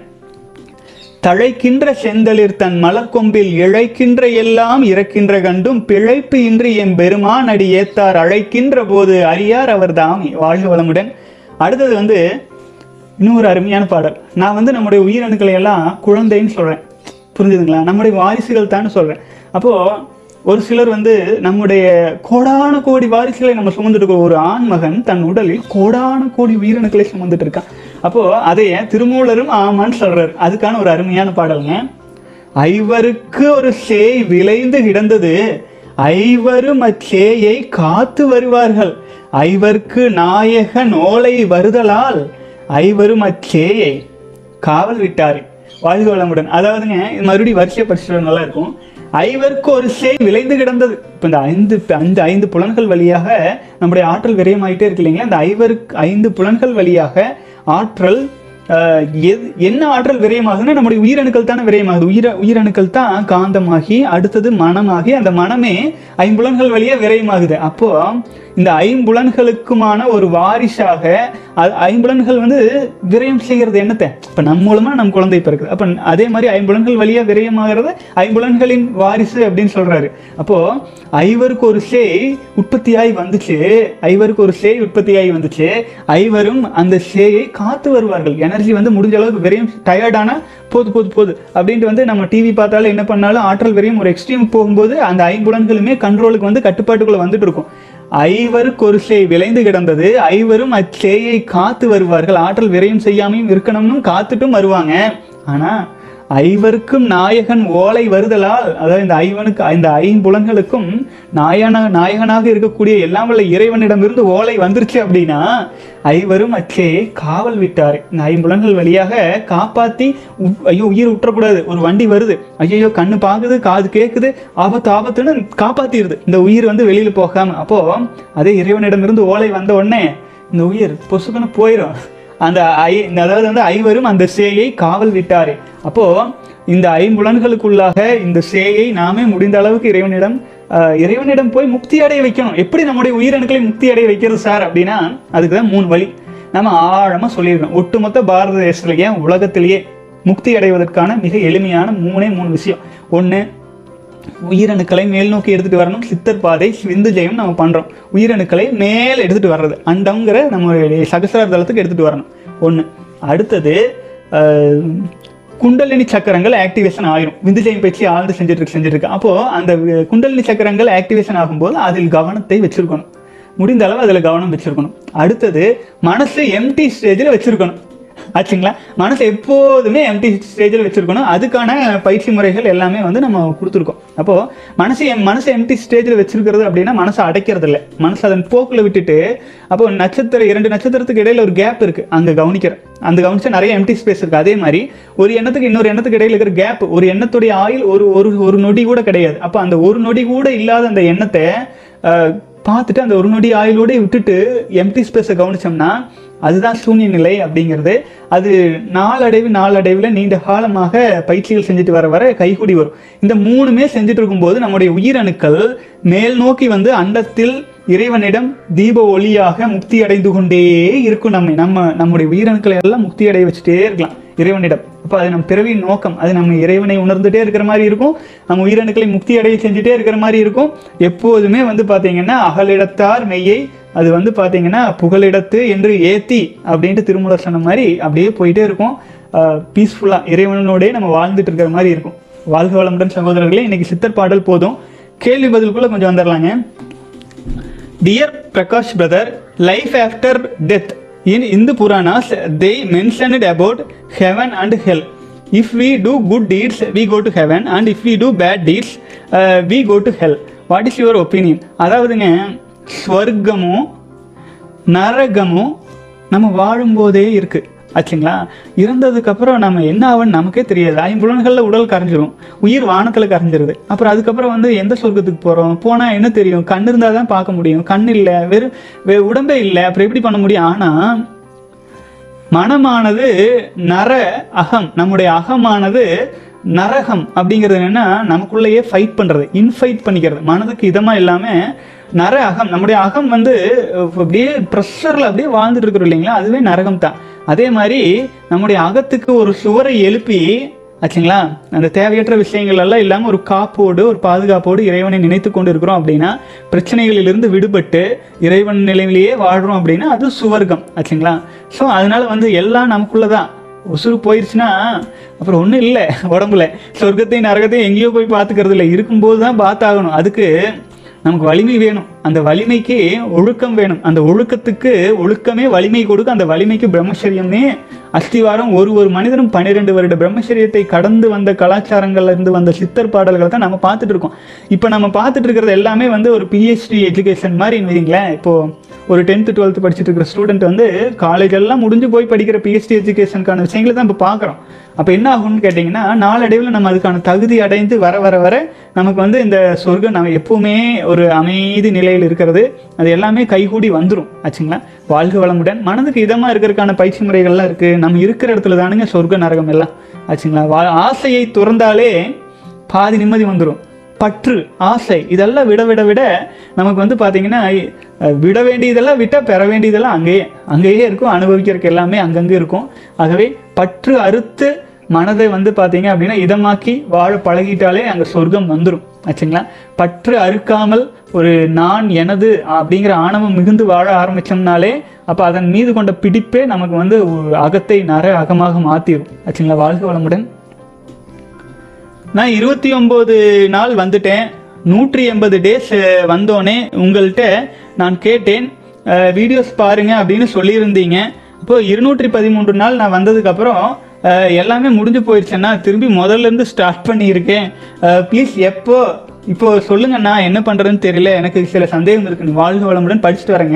தழைக்கின்ற செந்தளிர் தன் மலர்கொம்பில் இழைக்கின்ற எல்லாம் இறக்கின்ற கண்டும் பிழைப்பு இன்றி எம் பெருமான் அடி ஏத்தார் அழைக்கின்ற போது அறியார் அவர் தாம் வாழ்க வளமுடன் அடுத்தது வந்து இன்னொரு அருமையான பாடல் நான் வந்து நம்முடைய உயிரணுக்களை எல்லாம் குழந்தைன்னு சொல்றேன் புரிஞ்சுதுங்களா நம்முடைய வாரிசுகள் தான் சொல்றேன் அப்போ ஒரு சிலர் வந்து நம்முடைய கோடான கோடி வாரிசுகளை நம்ம சுமந்துட்டு இருக்கோம் ஒரு ஆண்மகன் தன் உடலில் கோடான கோடி உயிரணுக்களை சுமந்துட்டு இருக்கான் அப்போ அதைய திருமூலரும் ஆமான்னு சொல்றாரு அதுக்கான ஒரு அருமையான பாடலுங்க ஐவருக்கு ஒரு சேய் விளைந்து கிடந்தது ஐவரும் அச்சேயை காத்து வருவார்கள் ஐவர்க்கு நாயகன் ஓலை வருதலால் ஐவரும் அச்சேயை காவல் விட்டாரு வாழ்க வளமுடன் அதாவதுங்க இது மறுபடியும் வரிசையை படிச்சுட்டு நல்லா இருக்கும் ஐவருக்கு ஒரு சேய் விளைந்து கிடந்தது இப்போ இந்த ஐந்து அந்த ஐந்து புலன்கள் வழியாக நம்முடைய ஆற்றல் விரயமாயிட்டே இருக்கு இல்லைங்களா இந்த ஐவருக்கு ஐந்து புலன்கள் வழியாக ஆற்றல் ஆஹ், எது என்ன ஆற்றல் விரயமாகுதுன்னா நம்முடைய உயிரணுக்கள் தானே விரயமாகுது உயிர உயிரணுக்கள் தான் காந்தமாகி அடுத்தது மனமாகி அந்த மனமே ஐம்புலன்கள் வழியா விரயமாகுது அப்போ இந்த ஐம்புலன்களுக்குமான ஒரு வாரிசாக அ- ஐம்புலன்கள் வந்து விரயம் செய்கிறது என்னத்தை இப்போ நம் மூலமா நம் குழந்தை பிறக்குது அப்போ அதே மாதிரி ஐம்புலன்கள் வழியா விரயமாகிறது ஐம்புலன்களின் வாரிசு அப்படின்னு சொல்றாரு அப்போ ஐவருக்கு ஒரு சேய் உற்பத்தியாகி வந்துச்சு ஐவருக்கு ஒரு சேய் உற்பத்தியாகி வந்துச்சு ஐவரும் அந்த சேயை காத்து வருவார்கள் எனர்ஜி வந்து முடிஞ்ச அளவுக்கு விரயம் டயர்டானா போது போது போது அப்படின்ட்டு வந்து நம்ம டிவி பார்த்தாலும் என்ன பண்ணாலும் ஆற்றல் விரயம் ஒரு எக்ஸ்ட்ரீம் போகும்போது அந்த ஐம்புலன்களுமே கண்ட்ரோலுக்கு வந்து கட்டுப்பாட்டுக்குள்ள வந்துட்டு இருக்கும் ஐவருக்கு ஒரு சேய் விளைந்து கிடந்தது ஐவரும் அச்சேயை காத்து வருவார்கள் ஆற்றல் விரயம் செய்யாமையும் இருக்கணும்னு காத்துட்டும் வருவாங்க ஆனா ஐவருக்கும் நாயகன் ஓலை வருதலால் அதாவது இந்த ஐவனுக்கு இந்த ஐம்புலன்களுக்கும் நாயன நாயகனாக இருக்கக்கூடிய எல்லாம் வல்ல இறைவனிடமிருந்து ஓலை வந்துருச்சு அப்படின்னா ஐவரும் அச்சே காவல் விட்டார் இந்த ஐம்புலன்கள் வழியாக காப்பாத்தி உ- ஐயோ உயிர் விட்டுறக்கூடாது ஒரு வண்டி வருது ஐயோ கண்ணு பாக்குது காது கேக்குது ஆபத்து ஆபத்துன்னு காப்பாத்திடுது இந்த உயிர் வந்து வெளியில போகாம அப்போ அதே இறைவனிடமிருந்து ஓலை வந்த உடனே இந்த உயிர் பொசுக்குன்னு போயிடும் அந்த ஐ இந்த அதாவது வந்து ஐவரும் அந்த சேயை காவல் விட்டாரே அப்போ இந்த ஐம்புலன்களுக்குள்ளாக இந்த சேயை நாமே முடிந்த அளவுக்கு இறைவனிடம் ஆஹ், இறைவனிடம் போய் முக்தி அடைய வைக்கணும் எப்படி நம்முடைய உயிரணுக்களை முக்தி அடைய வைக்கிறது சார் அப்படின்னா அதுக்கு தான் மூணு வழி நம்ம ஆழமா சொல்லியிருக்கோம் ஒட்டுமொத்த பாரத தேசத்திலேயே உலகத்திலேயே முக்தி அடைவதற்கான மிக எளிமையான மூணே மூணு விஷயம் ஒன்று உயிரணுக்களை மேல் நோக்கி எடுத்துட்டு வரணும் சித்தர் பாதை விந்து ஜெயம் நம்ம பண்றோம் உயிரணுக்களை மேல் எடுத்துட்டு வர்றது அண்டம்ங்கிற நம்மளுடைய சகசிரார தளத்துக்கு எடுத்துட்டு வரணும் ஒன்று அடுத்தது ஆஹ், குண்டலினி சக்கரங்கள் ஆக்டிவேஷன் ஆயிரும் விந்து ஜெயம் பயிற்சி ஆழ்ந்து செஞ்சுட்டு இருக்கு செஞ்சுட்டு இருக்கு அப்போ அந்த வி- குண்டலினி சக்கரங்கள் ஆக்டிவேஷன் ஆகும்போது அதில் கவனத்தை வச்சிருக்கணும் முடிந்த அளவு அதில் கவனம் வச்சிருக்கணும் அடுத்தது மனசு எம்டி ஸ்டேஜில் வச்சிருக்கணும் ஆச்சுங்களா மனசை எப்போதுமே எம்டி ஸ்டேஜில் வச்சிருக்கணும் அதுக்கான பயிற்சி முறைகள் எல்லாமே வந்து நம்ம கொடுத்துருக்கோம் அப்போ மனசு எம் மனசை எம்டி ஸ்டேஜில் வச்சிருக்கிறது அப்படின்னா மனசை அடைக்கிறது இல்லை மனசை அதன் போக்கில் விட்டுட்டு அப்போ நட்சத்திரம் இரண்டு நட்சத்திரத்துக்கு இடையில ஒரு கேப் இருக்கு அங்கே கவனிக்கிறேன் அந்த கவனிச்சா நிறைய எம்டி ஸ்பேஸ் இருக்கு அதே மாதிரி ஒரு எண்ணத்துக்கு இன்னொரு எண்ணத்துக்கு இடையில இருக்கிற கேப் ஒரு எண்ணத்துடைய ஆயில் ஒரு ஒரு ஒரு நொடி கூட கிடையாது அப்போ அந்த ஒரு நொடி கூட இல்லாத அந்த எண்ணத்தை அஹ், பார்த்துட்டு அந்த ஒரு நொடி ஆயிலோட விட்டுட்டு எம்டி ஸ்பேஸை கவனிச்சோம்னா அதுதான் சூன்ய நிலை அப்படிங்கிறது அது நாளடைவு நாளடைவில் நீண்ட காலமாக பயிற்சிகள் செஞ்சுட்டு வர வர கைகூடி வரும் இந்த மூணுமே செஞ்சுட்டு இருக்கும்போது நம்முடைய உயிரணுக்கள் மேல் நோக்கி வந்து அண்டத்தில் இறைவனிடம் தீப ஒளியாக முக்தி அடைந்து கொண்டே இருக்கும் நம்ம நம்ம நம்முடைய உயிரணுக்களை எல்லாம் முக்தி அடைய வச்சுட்டே இருக்கலாம் இறைவனிடம் அப்போ அது நம்ம பிறவியின் நோக்கம் அது நம்ம இறைவனை உணர்ந்துட்டே இருக்கிற மாதிரி இருக்கும் நம்ம உயிரணுக்களை முக்தி அடைய செஞ்சுட்டே இருக்கிற மாதிரி இருக்கும் எப்போதுமே வந்து பார்த்தீங்கன்னா அகலிடத்தார் மெய்யை அது வந்து பார்த்தீங்கன்னா புகலிடத்து என்று ஏத்தி அப்படின்ட்டு திருமூலர் சொன்ன மாதிரி அப்படியே போயிட்டே இருக்கும் பீஸ்ஃபுல்லாக இறைவனோடே நம்ம வாழ்ந்துட்டு இருக்கிற மாதிரி இருக்கும் வாழ்க வளமுடன் சகோதரர்களே இன்னைக்கு சித்தர் பாடல் போதும் கேள்வி பதிலுக்குள்ள கொஞ்சம் வந்துடலாங்க dear Prakash brother life after death in Hindu Puranas they mentioned about heaven and hell if we do good deeds we go to heaven and if we do bad deeds we go to hell what is your opinion அதாவதுங்க ஸ்வர்க்கமும் நரகமும் நம்ம வாழும்போதே இருக்கு ஆச்சுங்களா இறந்ததுக்கு அப்புறம் நம்ம என்ன ஆகும்னு நமக்கே தெரியாது ஐம்புலன்களில் உடல் கரைஞ்சிரும் உயிர் வானத்தில் கரைஞ்சிருது அப்புறம் அதுக்கப்புறம் வந்து எந்த சொர்க்கத்துக்கு போகிறோம் போனால் என்ன தெரியும் கண் இருந்தால் தான் பார்க்க முடியும் கண் இல்லை வெறும் வே உடம்பே இல்லை அப்புறம் எப்படி பண்ண முடியும் ஆனால் மனமானது நர அகம் நம்முடைய அகமானது நரகம் அப்படிங்கிறது என்னன்னா நமக்குள்ளேயே ஃபைட் பண்றது இன்ஃபைட் பண்ணிக்கிறது மனதுக்கு இதமா இல்லாம நர அகம் நம்முடைய அகம் வந்து அஹ், அப்படியே ப்ரெஷர்ல அப்படியே வாழ்ந்துட்டு இருக்கிறோம் இல்லைங்களா அதுவே நரகம் தான் அதே மாதிரி நம்முடைய அகத்துக்கு ஒரு சுவரை எழுப்பி ஆச்சுங்களா அந்த தேவையற்ற விஷயங்கள் எல்லாம் இல்லாமல் ஒரு காப்போடு ஒரு பாதுகாப்போடு இறைவனை நினைத்து கொண்டு இருக்கிறோம் அப்படின்னா பிரச்சனைகளிலிருந்து விடுபட்டு இறைவன் நிலையிலேயே வாழ்கிறோம் அப்படின்னா அது சுவர்க்கம் ஆச்சுங்களா ஸோ அதனால வந்து எல்லாம் நமக்குள்ள தான் உசுறு போயிடுச்சுன்னா அப்புறம் ஒன்றும் இல்லை உடம்புல சொர்க்கத்தையும் நரகத்தையும் எங்கேயோ போய் பார்த்துக்கிறது இல்லை இருக்கும்போது தான் பார்த்தாகணும் அதுக்கு நமக்கு வலிமை வேணும் அந்த வலிமைக்கு ஒழுக்கம் வேணும் அந்த ஒழுக்கத்துக்கு ஒழுக்கமே வலிமை கொடுக்கும் அந்த வலிமைக்கு பிரம்மச்சரியமே அஸ்திவாரம் ஒரு ஒரு மனிதனும் பன்னிரெண்டு வருட பிரம்மச்சரியத்தை கடந்து வந்த கலாச்சாரங்கள்ல இருந்து வந்த சித்தர் பாடல்களை தான் நம்ம பார்த்துட்டு இருக்கோம் இப்போ நம்ம பார்த்துட்டு இருக்கிறது எல்லாமே வந்து ஒரு பிஹெச்டி எஜுகேஷன் மாதிரி வைங்களேன் இப்போ ஒரு டென்த்து டுவெல்த்து படிச்சுட்டு இருக்கிற ஸ்டூடெண்ட் வந்து காலேஜ் எல்லாம் முடிஞ்சு போய் படிக்கிற பிஹெச்டி எஜுகேஷனுக்கான விஷயங்களை தான் இப்போ பார்க்குறோம் அப்போ என்ன ஆகும்னு கேட்டிங்கன்னா நாளடைவில் நம்ம அதுக்கான தகுதி அடைந்து வர வர வர நமக்கு வந்து இந்த சொர்க்கம் நம்ம எப்பவுமே ஒரு அமைதி நிலையில் இருக்கிறது அது எல்லாமே கைகூடி வந்துடும் ஆச்சுங்களா வாழ்க வளமுடன் மனதுக்கு இதமாக இருக்கிறதுக்கான பயிற்சி முறைகள்லாம் இருக்குது நம்ம இருக்கிற இடத்துல தானுங்க சொர்க்க நரகம் எல்லாம் ஆச்சுங்களா வா ஆசையை துறந்தாலே பாதி நிம்மதி வந்துடும் பற்று ஆசை இதெல்லாம் விட விட விட நமக்கு வந்து பார்த்தீங்கன்னா அஹ், விட வேண்டியதெல்லாம் விட்டால் பெற வேண்டியதெல்லாம் அங்கேயே அங்கேயே இருக்கும் அனுபவிக்கிறதுக்கு எல்லாமே அங்கங்கே இருக்கும் ஆகவே பற்று அறுத்து மனதை வந்து பார்த்தீங்க அப்படின்னா இதமாக்கி வாழ பழகிட்டாலே அங்கே சொர்க்கம் வந்துடும் ஆச்சுங்களா பற்று அறுக்காமல் ஒரு நான் எனது அப்படிங்கிற ஆணவம் மிகுந்து வாழ ஆரம்பிச்சோம்னாலே அப்போ அதன் மீது கொண்ட பிடிப்பே நமக்கு வந்து ஒரு அகத்தை நர அகமாக மாற்றிடும் ஆச்சுங்களா வாழ்க வளமுடன் நான் இருபத்தி ஒம்பது நாள் வந்துட்டேன் நூற்றி எண்பது டேஸ் வந்தோடனே உங்கள்கிட்ட நான் கேட்டேன் வீடியோஸ் பாருங்க அப்படின்னு சொல்லியிருந்தீங்க இப்போ இருநூற்றி பதிமூன்று நாள் நான் வந்ததுக்கப்புறம் அஹ், எல்லாமே முடிஞ்சு போயிடுச்சுன்னா திரும்பி முதல்ல இருந்து ஸ்டார்ட் பண்ணியிருக்கேன் ப்ளீஸ் எப்போ இப்போ சொல்லுங்கண்ணா என்ன பண்ணுறதுன்னு தெரியல எனக்கு சில சந்தேகம் இருக்கு வாழ்க வளமுடன் படிச்சுட்டு வரேங்க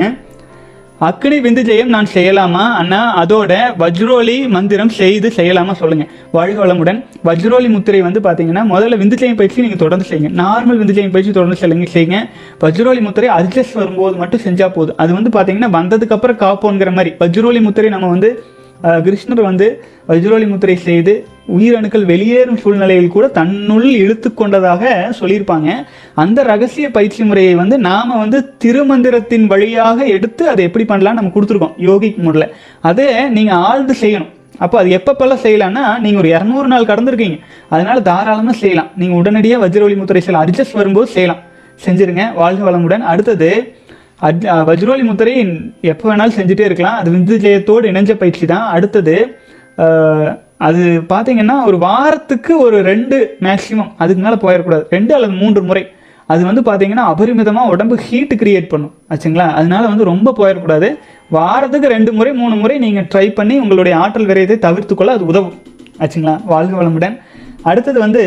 அக்னி விந்து ஜெயம் நான் செய்யலாமா அண்ணா அதோட வஜ்ரோலி மந்திரம் செய்து செய்யலாமா சொல்லுங்க வாழ்க வளமுடன் வஜ்ரோலி முத்திரை வந்து பாத்தீங்கன்னா முதல்ல விந்து ஜெயம் பயிற்சி நீங்க தொடர்ந்து செய்யுங்க நார்மல் விந்து ஜெயம் பயிற்சி தொடர்ந்து செய்யுங்க செய்யுங்க வஜ்ரோலி முத்திரை அட்ஜஸ்ட் வரும்போது மட்டும் செஞ்சா போதும் அது வந்து பாத்தீங்கன்னா வந்ததுக்கு அப்புறம் காப்போங்கிற மாதிரி வஜ்ரோலி முத்திரை நம்ம வந்து அஹ், கிருஷ்ணர் வந்து வஜ்ரோலி முத்திரை செய்து உயிரணுக்கள் வெளியேறும் சூழ்நிலையில் கூட தன்னுள் இழுத்து கொண்டதாக சொல்லியிருப்பாங்க அந்த ரகசிய பயிற்சி முறையை வந்து நாம வந்து திருமந்திரத்தின் வழியாக எடுத்து அதை எப்படி பண்ணலாம் நம்ம கொடுத்துருக்கோம் யோகிக் முறையில் அதை நீங்க ஆழ்ந்து செய்யணும் அப்போ அது எப்பப்பெல்லாம் செய்யலாம்னா நீங்கள் ஒரு இரநூறு நாள் கடந்திருக்கீங்க அதனால தாராளமாக செய்யலாம் நீங்கள் உடனடியாக வஜ்ரோலி முத்திரை செய்யலாம் அட்ஜஸ்ட் வரும்போது செய்யலாம் செஞ்சிருங்க வாழ்க வளமுடன் அடுத்தது அட் அஹ் வஜ்ரோலி முத்திரை எப்போ வேணாலும் செஞ்சுட்டே இருக்கலாம் அது விந்து ஜெயத்தோடு இணைஞ்ச பயிற்சி தான் அடுத்தது அஹ், அது பார்த்தீங்கன்னா ஒரு வாரத்துக்கு ஒரு ரெண்டு மேக்ஸிமம் அதுக்கு மேலே போயிடக்கூடாது ரெண்டு அல்லது மூன்று முறை அது வந்து பார்த்தீங்கன்னா அபரிமிதமாக உடம்பு ஹீட் கிரியேட் பண்ணும் ஆச்சுங்களா அதனால வந்து ரொம்ப போயிடக்கூடாது வாரத்துக்கு ரெண்டு முறை மூணு முறை நீங்கள் ட்ரை பண்ணி உங்களுடைய ஆற்றல் விரயத்தை தவிர்த்துக்கொள்ள அது உதவும் ஆச்சுங்களா வாழ்க வளமுடன் அடுத்தது வந்து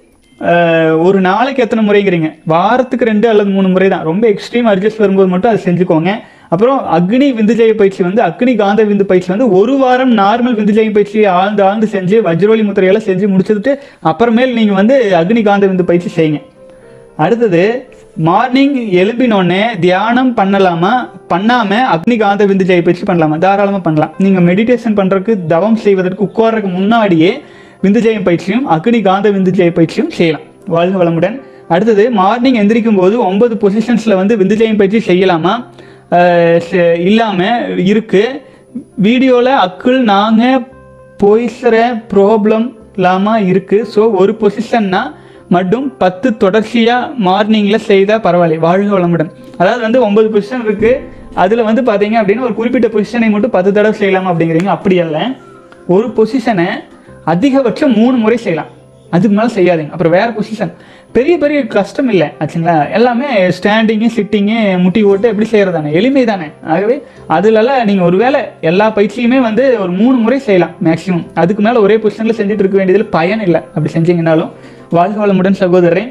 அஹ், ஒரு நாளைக்கு எத்தனை முறைங்கிறீங்க வாரத்துக்கு ரெண்டு அல்லது மூணு முறை தான் ரொம்ப எக்ஸ்ட்ரீம் அட்ஜஸ்ட் வரும்போது மட்டும் அதை செஞ்சுக்கோங்க அப்புறம் அக்னி விந்துஜய பயிற்சி வந்து அக்னி காந்த விந்து பயிற்சி வந்து ஒரு வாரம் நார்மல் விந்துஜய பயிற்சி ஆழ்ந்து ஆழ்ந்து செஞ்சு வஜ்ரோலி முத்திரையெல்லாம் செஞ்சு முடிச்சுட்டு அப்புறமேல் நீங்கள் வந்து அக்னி காந்த விந்து பயிற்சி செய்யுங்க அடுத்தது மார்னிங் எழும்பினோடனே தியானம் பண்ணலாமா பண்ணாம அக்னி காந்த விந்து ஜெய பயிற்சி பண்ணலாமா தாராளமாக பண்ணலாம் நீங்கள் மெடிடேஷன் பண்ணுறதுக்கு தவம் செய்வதற்கு உட்கார்றதுக்கு முன்னாடியே விந்து ஜெயம் பயிற்சியும் அக்னி காந்த விந்து ஜெய பயிற்சியும் செய்யலாம் வாழ்க வளமுடன் அடுத்தது மார்னிங் எந்திரிக்கும் போது ஒன்பது பொசிஷன்ஸில் வந்து விந்து ஜெயம் பயிற்சி செய்யலாமா அஹ் செ- இல்லாம இருக்கு வீடியோவில் அக்குள் நாங்கள் போய்சர ப்ராப்ளம் இல்லாமல் இருக்குது ஸோ ஒரு பொசிஷன்னா மட்டும் பத்து தொடர்ச்சியாக மார்னிங்கில் செய்தால் பரவாயில்லை வாழ்க வளமுடன் அதாவது வந்து ஒன்பது பொசிஷன் இருக்குது அதில் வந்து பார்த்தீங்க அப்படின்னா ஒரு குறிப்பிட்ட பொசிஷனை மட்டும் பத்து தடவை செய்யலாமா அப்படிங்கிறீங்க அப்படி அல்ல ஒரு பொசிஷனை அதிகபட்சம் மூணு முறை செய்யலாம் அதுக்கு மேலே செய்யாதீங்க அப்புறம் வேற பொசிஷன் பெரிய பெரிய கஷ்டம் இல்லை ஆச்சுங்களா எல்லாமே ஸ்டாண்டிங்கு சிட்டிங்கு முட்டி ஓட்டு எப்படி செய்கிறது தானே எளிமை தானே ஆகவே அதுலலாம் நீங்கள் ஒருவேளை எல்லா பயிற்சியுமே வந்து ஒரு மூணு முறை செய்யலாம் மேக்ஸிமம் அதுக்கு மேலே ஒரே பொசிஷனில் செஞ்சுட்டு இருக்க வேண்டியதில் பயன் இல்லை அப்படி செஞ்சீங்கனாலும் வாழ்க வளமுடன் சகோதரன்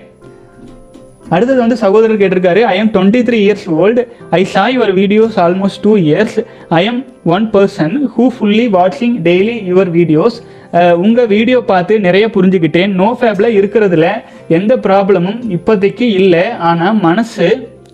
அடுத்தது வந்து சகோதரர் கேட்டிருக்காரு I am twenty three years old I saw your videos almost two years I am one person who fully வாட்சிங் டெய்லி யுவர் வீடியோஸ் உங்கள் வீடியோ பார்த்து நிறைய புரிஞ்சுக்கிட்டேன் நோ ஃபேப்ல இருக்கிறதுல எந்த ப்ராப்ளமும் இப்போதைக்கு இல்லை ஆனால் மனசு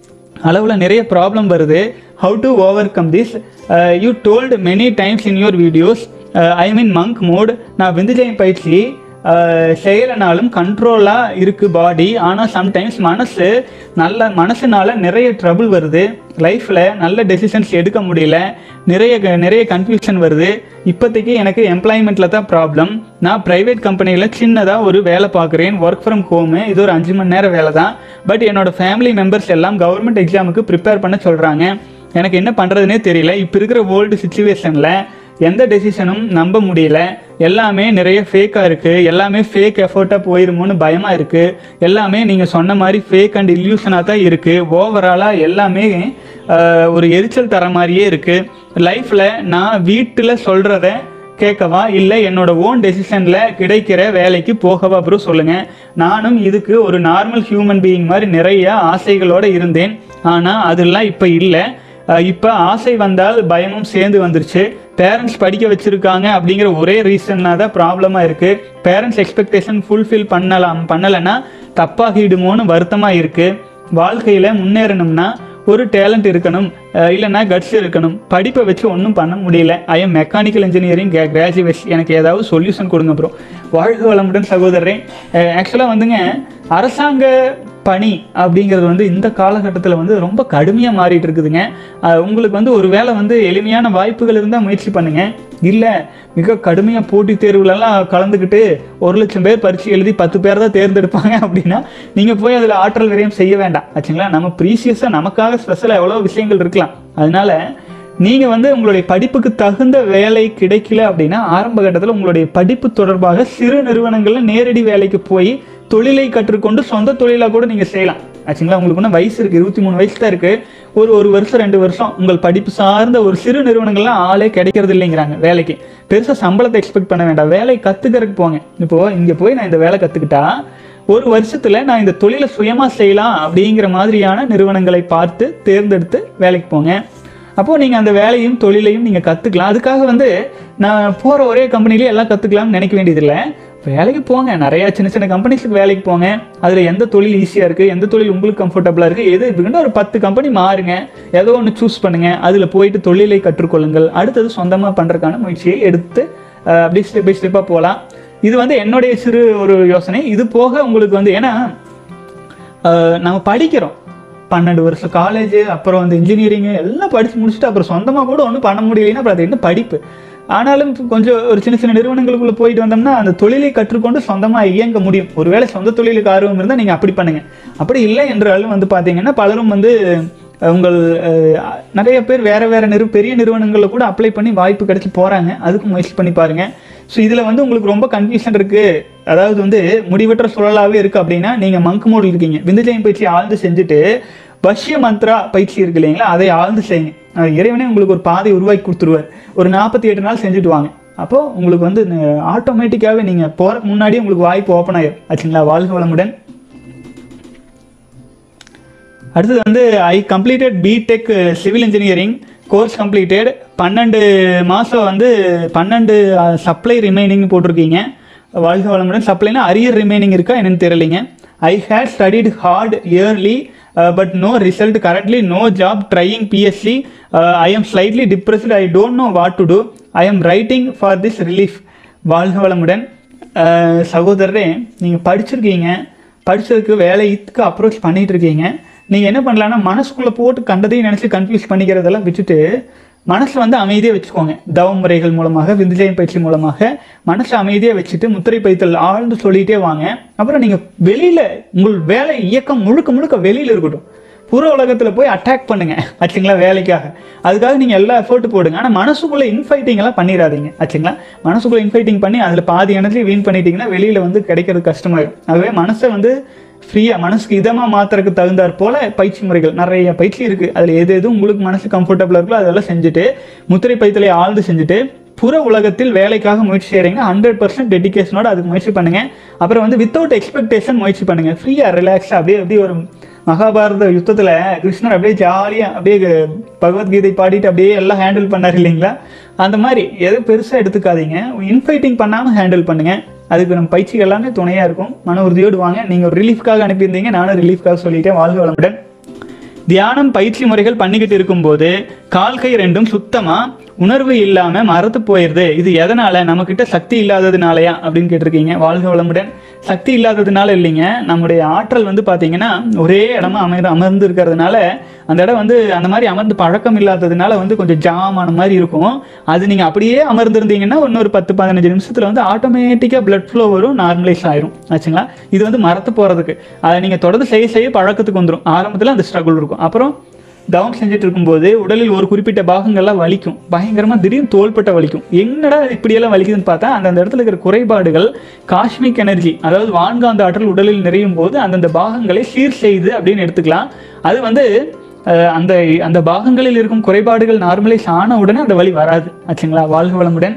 அளவில் நிறைய ப்ராப்ளம் வருது how to overcome this you told many times in your videos I mean monk mode நான் விந்துஜயம் பயிற்சி அஹ், செய்யலைனாலும் கண்ட்ரோலாக இருக்குது பாடி ஆனால் சம்டைம்ஸ் மனசு நல்ல மனசுனால நிறைய ட்ரபிள் வருது லைஃப்பில் நல்ல டெசிஷன்ஸ் எடுக்க முடியல நிறைய க- நிறைய கன்ஃபியூஷன் வருது இப்போதைக்கு எனக்கு எம்ப்ளாய்மெண்ட்டில் தான் ப்ராப்ளம் நான் ப்ரைவேட் கம்பெனியில் சின்னதாக ஒரு வேலை பார்க்குறேன் ஒர்க் ஃப்ரம் ஹோமு இது ஒரு அஞ்சு மணி நேரம் வேலை தான் பட் என்னோட ஃபேமிலி மெம்பர்ஸ் எல்லாம் கவர்மெண்ட் எக்ஸாமுக்கு ப்ரிப்பேர் பண்ண சொல்கிறாங்க எனக்கு என்ன பண்ணுறதுனே தெரியல இப்போ இருக்கிற ஓல்டு சுச்சுவேஷனில் எந்த டெசிஷனும் நம்ப முடியல எல்லாமே நிறைய ஃபேக்காக இருக்குது எல்லாமே ஃபேக் எஃபர்ட்டாக போயிருமோன்னு பயமாக இருக்குது எல்லாமே நீங்கள் சொன்ன மாதிரி ஃபேக் அண்ட் இல்யூஷனாக தான் இருக்குது ஓவராலாக எல்லாமே ஆஹ், ஒரு எரிச்சல் தர மாதிரியே இருக்குது லைஃப்பில் நான் வீட்டில் சொல்கிறத கேட்கவா இல்லை என்னோட ஓன் டெசிஷனில் கிடைக்கிற வேலைக்கு போகவா ப்ரோ சொல்லுங்கள் நானும் இதுக்கு ஒரு நார்மல் ஹியூமன் பீயிங் மாதிரி நிறைய ஆசைகளோடு இருந்தேன் ஆனால் அதெல்லாம் இப்போ இல்லை இப்போ ஆசை வந்தால் பயமும் சேர்ந்து வந்துருச்சு பேரண்ட்ஸ் படிக்க வச்சிருக்காங்க அப்படிங்கிற ஒரே ரீசன்னா தான் ப்ராப்ளமாக இருக்குது பேரண்ட்ஸ் எக்ஸ்பெக்டேஷன் ஃபுல்ஃபில் பண்ணலாம் பண்ணலைன்னா தப்பாகிடுமோன்னு வருத்தமாக இருக்குது வாழ்க்கையில் முன்னேறணும்னா ஒரு டேலண்ட் இருக்கணும் அஹ் இல்லைன்னா கட்ஸ் இருக்கணும் படிப்பை வச்சு ஒன்றும் பண்ண முடியல I am mechanical engineering graduate எனக்கு ஏதாவது சொல்யூஷன் கொடுங்க ப்ரோ வாழ்க வளமுடன் சகோதரன் ஆக்சுவலாக வந்துங்க அரசாங்க பணி அப்படிங்கிறது வந்து இந்த காலகட்டத்தில் வந்து ரொம்ப கடுமையாக மாறிட்டு இருக்குதுங்க அஹ் உங்களுக்கு வந்து ஒரு வேளை வந்து எளிமையான வாய்ப்புகள் இருந்தால் முயற்சி பண்ணுங்க இல்லை மிக கடுமையாக போட்டித் தேர்வுலலாம் கலந்துக்கிட்டு ஒரு லட்சம் பேர் பரீட்சை எழுதி பத்து பேர் தான் தேர்ந்தெடுப்பாங்க அப்படின்னா நீங்கள் போய் அதில் ஆற்றல் விரயம் செய்ய வேண்டாம் ஆச்சுங்களா நம்ம ப்ரீசியஸாக நமக்காக ஸ்பெஷலாக எவ்வளோ விஷயங்கள் இருக்கலாம் அதனால நீங்கள் வந்து உங்களுடைய படிப்புக்கு தகுந்த வேலை கிடைக்கல அப்படின்னா ஆரம்ப கட்டத்தில் உங்களுடைய படிப்பு தொடர்பாக சிறு நிறுவனங்களில் நேரடி வேலைக்கு போய் தொழிலை கற்றுக்கொண்டு சொந்த தொழிலாக கூட நீங்கள் செய்யலாம் ஆச்சுங்களா உங்களுக்கு இன்னும் வயசு இருக்குது இருபத்தி மூணு வயசு தான் இருக்குது ஒரு ஒரு வருஷம் ரெண்டு வருஷம் உங்கள் படிப்பு சார்ந்த ஒரு சிறு நிறுவனங்கள்லாம் ஆளே கிடைக்கிறது இல்லைங்கிறாங்க வேலைக்கு பெருசாக சம்பளத்தை எக்ஸ்பெக்ட் பண்ண வேண்டாம் வேலை கற்றுக்கிறதுக்கு போங்க இப்போது இங்கே போய் நான் இந்த வேலை கற்றுக்கிட்டா ஒரு வருஷத்துல நான் இந்த தொழிலை சுயமா செய்யலாம் அப்படிங்கிற மாதிரியான நிறுவனங்களை பார்த்து தேர்ந்தெடுத்து வேலைக்கு போங்க அப்போ நீங்க அந்த வேலையும் தொழிலையும் நீங்க கத்துக்கலாம் அதுக்காக வந்து நான் போற ஒரே கம்பெனிலேயே எல்லாம் கத்துக்கலாம்னு நினைக்க வேண்டியதில்லை வேலைக்கு போங்க நிறைய சின்ன சின்ன கம்பெனிஸ்க்கு வேலைக்கு போங்க அதுல எந்த தொழில் ஈஸியா இருக்கு எந்த தொழில் உங்களுக்கு கம்ஃபர்டபுளா இருக்கு எது இதுக்குன்னு ஒரு பத்து கம்பெனி மாறுங்க ஏதோ ஒன்று சூஸ் பண்ணுங்க அதுல போயிட்டு தொழிலை கற்றுக்கொள்ளுங்கள் அடுத்தது சொந்தமா பண்றதுக்கான முயற்சியை எடுத்து அஹ், அப்படியே ஸ்டெப் பை ஸ்டெப்பாக போகலாம் இது வந்து என்னுடைய சிறு ஒரு யோசனை இது போக உங்களுக்கு வந்து ஏன்னா அஹ், நம்ம படிக்கிறோம் பன்னெண்டு வருஷம் காலேஜ் அப்புறம் வந்து இன்ஜினியரிங் எல்லாம் படித்து முடிச்சுட்டு அப்புறம் சொந்தமாக கூட ஒன்றும் பண்ண முடியலைன்னா அப்புறம் அது என்ன படிப்பு ஆனாலும் கொஞ்சம் ஒரு சின்ன சின்ன நிறுவனங்களுக்குள்ள போயிட்டு வந்தோம்னா அந்த தொழிலை கற்றுக்கொண்டு சொந்தமாக இயங்க முடியும் ஒருவேளை சொந்த தொழிலுக்கு ஆர்வம் இருந்தால் நீங்கள் அப்படி பண்ணுங்க அப்படி இல்லை என்றாலும் வந்து பார்த்தீங்கன்னா பலரும் வந்து அஹ், உங்கள் அஹ், நிறைய பேர் வேற வேற நிறு பெரிய நிறுவனங்களில் கூட அப்ளை பண்ணி வாய்ப்பு கிடைச்சி போகிறாங்க அதுக்கு முயற்சி பண்ணி பாருங்க ஸோ இதில் வந்து உங்களுக்கு ரொம்ப கன்ஃபியூஷன் இருக்குது அதாவது வந்து முடிவற்ற சுழலாகவே இருக்குது அப்படின்னா நீங்கள் மங்க் மோடில் இருக்கீங்க விந்துஜயம் பயிற்சி ஆழ்ந்து செஞ்சுட்டு பஷ்ய மந்த்ரா பயிற்சி இருக்கு இல்லைங்களா அதை ஆழ்ந்து செய்யுங்க அஹ் இறைவனே உங்களுக்கு ஒரு பாதை உருவாக்கி கொடுத்துருவார் ஒரு நாற்பத்தி எட்டு நாள் செஞ்சுட்டு வாங்க அப்போ உங்களுக்கு வந்து ஆட்டோமேட்டிக்காகவே நீங்கள் போகிறதுக்கு முன்னாடியே உங்களுக்கு வாய்ப்பு ஓப்பன் ஆயிரும் ஆச்சுங்களா வாழ்க வளமுடன் அடுத்தது வந்து I completed BTech civil engineering course completed பன்னெண்டு மாதம் வந்து பன்னெண்டு சப்ளை ரிமைனிங் போட்டிருக்கீங்க வாழ்க வளமுடன் சப்ளைனா அரியர் ரிமைனிங் இருக்கா என்னன்னு தெரியலைங்க I had studied hard early but no result currently no job trying BSc I am slightly depressed I don't know what to do I am writing for this relief வாழ்க வளமுடன் அஹ், சகோதரரே நீங்கள் படிச்சிருக்கீங்க படிச்சதுக்கு வேலைக்கு அப்ரோச் பண்ணிட்டு இருக்கீங்க நீங்கள் என்ன பண்ணலாம்னா மனசுக்குள்ளே போட்டு கண்டதையும் நினச்சி கன்ஃபியூஸ் பண்ணிக்கிறதெல்லாம் விட்டுட்டு மனசை வந்து அமைதியாக வச்சுக்கோங்க தவ முறைகள் மூலமாக விந்துஜயம் பயிற்சி மூலமாக மனசை அமைதியாக வச்சுட்டு முத்திரை பைத்தல் ஆழ்ந்து சொல்லிட்டே வாங்க அப்புறம் நீங்கள் வெளியில் உங்கள் வேலை இயக்கம் முழுக்க முழுக்க வெளியில் இருக்கட்டும் புற உலகத்தில் போய் அட்டாக் பண்ணுங்க ஆச்சுங்களா வேலைக்காக அதுக்காக நீங்கள் எல்லா எஃபோர்ட் போடுங்க ஆனால் மனசுக்குள்ளே இன்ஃபைட்டிங் எல்லாம் பண்ணிடாதீங்க ஆச்சுங்களா மனசுக்குள்ளே இன்ஃபைட்டிங் பண்ணி அதில் பாதி எனர்ஜி வீண் பண்ணிட்டீங்கன்னா வெளியில் வந்து கிடைக்கிறது கஷ்டமாயிடும் ஆகவே மனசை வந்து ஃப்ரீயாக மனசுக்கு இதமாக மாத்துறதுக்கு தகுந்தாற் போல பயிற்சி முறைகள் நிறைய பயிற்சி இருக்குது அதில் எது எது உங்களுக்கு மனசு கம்ஃபர்டபுளாக இருக்கோ அதெல்லாம் செஞ்சுட்டு முத்திரை பைத்தலை ஆழ்ந்து செஞ்சுட்டு புற உலகத்தில் வேலைக்காக முயற்சி செய்கிறீங்க ஹண்ட்ரட் பர்சன்ட் டெடிக்கேஷனோட அதுக்கு முயற்சி பண்ணுங்க அப்புறம் வந்து வித்தவுட் எக்ஸ்பெக்டேஷன் முயற்சி பண்ணுங்க ஃப்ரீயாக ரிலாக்ஸாக அப்படியே அப்படியே ஒரு மகாபாரத யுத்தத்தில் கிருஷ்ணர் அப்படியே ஜாலியாக அப்படியே பகவத்கீதை பாடிட்டு அப்படியே எல்லாம் ஹேண்டில் பண்ணார் இல்லைங்களா அந்த மாதிரி எதுவும் பெருசாக எடுத்துக்காதீங்க இன்ஃபைட்டிங் பண்ணாமல் ஹேண்டில் பண்ணுங்க அதுக்கு நம்ம பயிற்சிகள் எல்லாமே துணையாக இருக்கும் மன உறுதியோடு வாங்க நீங்கள் ஒரு ரிலீஃப்காக அனுப்பியிருந்தீங்க நானும் ரிலீஃப்காக சொல்லிட்டேன் வாழ்க வளமுடன் தியானம் பயிற்சி முறைகள் பண்ணிக்கிட்டு இருக்கும்போது கால் கை ரெண்டும் சுத்தமா உணர்வு இல்லாம மறந்து போயிருது இது எதனால நம்ம கிட்ட சக்தி இல்லாததுனாலயா அப்படின்னு கேட்டிருக்கீங்க வாழ்க வளமுடன் சக்தி இல்லாததுனால இல்லைங்க நம்முடைய ஆற்றல் வந்து பாத்தீங்கன்னா ஒரே இடமா அமர் அமர்ந்து இருக்கிறதுனால அந்த இடம் வந்து அந்த மாதிரி அமர்ந்து பழக்கம் இல்லாததுனால வந்து கொஞ்சம் ஜாம் ஆன மாதிரி இருக்கும் அது நீங்க அப்படியே அமர்ந்திருந்தீங்கன்னா இன்னொரு பத்து பதினஞ்சு நிமிஷத்துல வந்து ஆட்டோமேட்டிக்கா blood flow வரும் நார்மலைஸ் ஆயிரும் ஆச்சுங்களா இது வந்து மறத்து போறதுக்கு அதை நீங்க தொடர்ந்து செய்ய செய்ய பழக்கத்துக்கு வந்துடும் ஆரம்பத்துல அந்த ஸ்ட்ரகுள் இருக்கும் அப்புறம் தவம் செஞ்சுட்டு இருக்கும்போது உடலில் ஒரு குறிப்பிட்ட பாகங்கள்லாம் வலிக்கும் பயங்கரமா திடீர்னு தோள்பட்ட வலிக்கும் என்னடா இப்படியெல்லாம் வலிக்குதுன்னு பார்த்தா அந்தந்த இடத்துல இருக்கிற குறைபாடுகள் காஸ்மிக் எனர்ஜி அதாவது வான்காந்த ஆற்றல் உடலில் நிறையும் போது அந்தந்த பாகங்களை சீர் செய்து அப்படின்னு எடுத்துக்கலாம் அது வந்து அஹ், அந்த அந்த பாகங்களில் இருக்கும் குறைபாடுகள் நார்மலைஸ் ஆன உடனே அந்த வலி வராது ஆச்சுங்களா வாழ்க வளமுடன்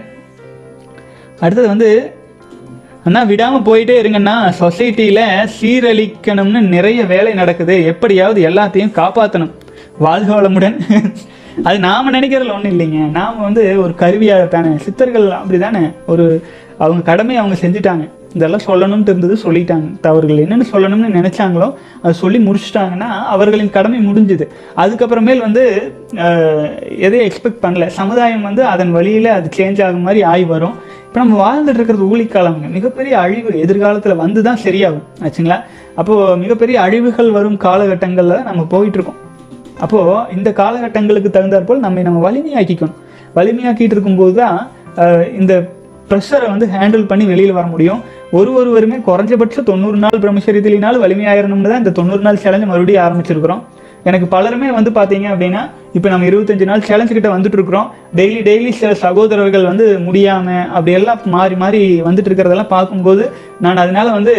அடுத்தது வந்து அண்ணா விடாம போயிட்டே இருங்கண்ணா சொசைட்டில சீரழிக்கணும்னு நிறைய வேலை நடக்குது எப்படியாவது எல்லாத்தையும் காப்பாற்றணும் வாழ்க வளமுடன் அது நாம நினைக்கிறதுல ஒன்றும் இல்லைங்க நாம வந்து ஒரு கருவியாக தானே சித்தர்கள் அப்படிதானே ஒரு அவங்க கடமையை அவங்க செஞ்சுட்டாங்க இதெல்லாம் சொல்லணும்னு இருந்தது சொல்லிட்டாங்க தவறுகள் என்னென்னு சொல்லணும்னு நினைச்சாங்களோ அதை சொல்லி முடிச்சிட்டாங்கன்னா அவர்களின் கடமை முடிஞ்சுது அதுக்கப்புறமேல் வந்து அஹ், எதையும் எக்ஸ்பெக்ட் பண்ணல சமுதாயம் வந்து அதன் வழியில் அது சேஞ்ச் ஆகும் மாதிரி ஆகி வரும் இப்போ நம்ம வாழ்ந்துட்டு இருக்கிறது ஊழிக்காலங்க மிகப்பெரிய அழிவு எதிர்காலத்தில் வந்து தான் சரியாகும் ஆச்சுங்களா அப்போது மிகப்பெரிய அழிவுகள் வரும் காலகட்டங்களில் நம்ம போயிட்டு இருக்கோம் அப்போது இந்த காலகட்டங்களுக்கு தகுந்தாற் போல் நம்மை நம்ம வலிமையாக்கிக்கணும் வலிமையாக்கிட்டு இருக்கும்போது தான் அஹ், இந்த ப்ரெஷரை வந்து ஹேண்டில் பண்ணி வெளியில் வர முடியும் ஒரு ஒருவருமே குறைஞ்சபட்சம் தொண்ணூறு நாள் பிரம்மச்சரியத்தினாலும் வலிமையாயிரணும்னு தான் இந்த தொண்ணூறு நாள் சேலஞ்சு மறுபடியும் ஆரம்பிச்சிருக்கிறோம் எனக்கு பலருமே வந்து பார்த்தீங்க அப்படின்னா இப்போ நம்ம இருபத்தஞ்சு நாள் சேலஞ்சு கிட்ட வந்துட்டு இருக்கிறோம் டெய்லி டெய்லி சில சகோதரர்கள் வந்து முடியாம அப்படியெல்லாம் மாறி மாறி வந்துட்டு இருக்கிறதெல்லாம் பார்க்கும்போது நான் அதனால வந்து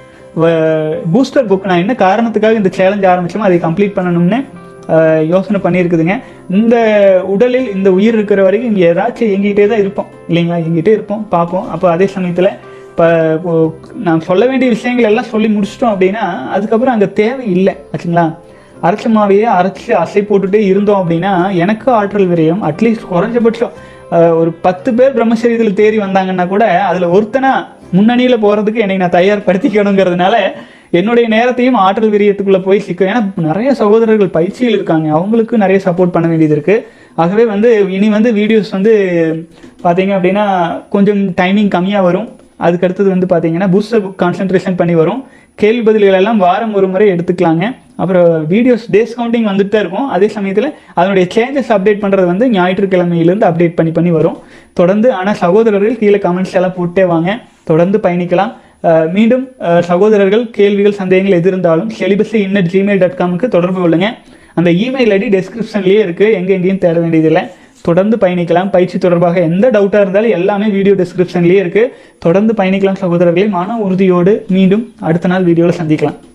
பூஸ்டர் புக் நான் என்ன காரணத்துக்காக இந்த சேலஞ்ச் ஆரம்பிச்சோமோ அதை கம்ப்ளீட் பண்ணணும்னு அஹ், யோசனை பண்ணியிருக்குதுங்க இந்த உடலில் இந்த உயிர் இருக்கிற வரைக்கும் இங்கே ஏதாச்சும் இயங்கிட்டே தான் இருப்போம் இல்லைங்களா இயங்கிட்டே இருப்போம் பார்ப்போம் அப்போ அதே சமயத்தில் இப்போ நான் சொல்ல வேண்டிய விஷயங்கள் எல்லாம் சொல்லி முடிச்சிட்டோம் அப்படின்னா அதுக்கப்புறம் அங்கே தேவை இல்லை ஆச்சுங்களா அரைச்ச மாவையே அரைச்சி அசை போட்டுட்டே இருந்தோம் அப்படின்னா எனக்கு ஆற்றல் விரயம் அட்லீஸ்ட் குறைஞ்சபட்சம் அஹ், ஒரு பத்து பேர் பிரம்மச்சரியத்தில் தேறி வந்தாங்கன்னா கூட அதில் ஒருத்தனா முன்னணியில் போகிறதுக்கு என்னை நான் தயார்படுத்திக்கணுங்கிறதுனால என்னுடைய நேரத்தையும் ஆற்றல் விரியத்துக்குள்ளே போய் சிக்க ஏன்னா நிறைய சகோதரர்கள் பயிற்சியில் இருக்காங்க அவங்களுக்கு நிறைய சப்போர்ட் பண்ண வேண்டியது இருக்குது ஆகவே வந்து இனி வந்து வீடியோஸ் வந்து பார்த்தீங்க அப்படின்னா கொஞ்சம் டைமிங் கம்மியாக வரும் அதுக்கு அடுத்தது வந்து பார்த்தீங்கன்னா பூஸ்டர் புக் கான்சென்ட்ரேஷன் பண்ணி வரும் கேள்வி பதில்கள் எல்லாம் வாரம் ஒரு முறை எடுத்துக்கலாங்க அப்புறம் வீடியோஸ் டேஸ் கவுண்டிங் வந்துட்டு தான் இருக்கும் அதே சமயத்தில் அதனுடைய சேஞ்சஸ் அப்டேட் பண்ணுறது வந்து ஞாயிற்றுக்கிழமையிலேருந்து அப்டேட் பண்ணி பண்ணி வரும் தொடர்ந்து ஆனால் சகோதரர்கள் கீழே கமெண்ட்ஸ் எல்லாம் போட்டே வாங்க தொடர்ந்து பயணிக்கலாம் அஹ் மீண்டும் அஹ் சகோதரர்கள் கேள்விகள் சந்தேகங்கள் எது இருந்தாலும் செலிபஸி இன்னட் ஜிமெயில் டாட் காமுக்கு தொடர்பு கொள்ளுங்க அந்த இமெயில் ஐடி டெஸ்கிரிப்ஷன்லேயே இருக்குது எங்கே எங்கேயும் தேட வேண்டியதில்லை தொடர்ந்து பயணிக்கலாம் பயிற்சி தொடர்பாக எந்த டவுட்டாக இருந்தாலும் எல்லாமே வீடியோ டிஸ்கிரிப்ஷன்லேயே இருக்குது தொடர்ந்து பயணிக்கலாம் சகோதரர்களை மன உறுதியோடு மீண்டும் அடுத்த நாள் வீடியோவில் சந்திக்கலாம்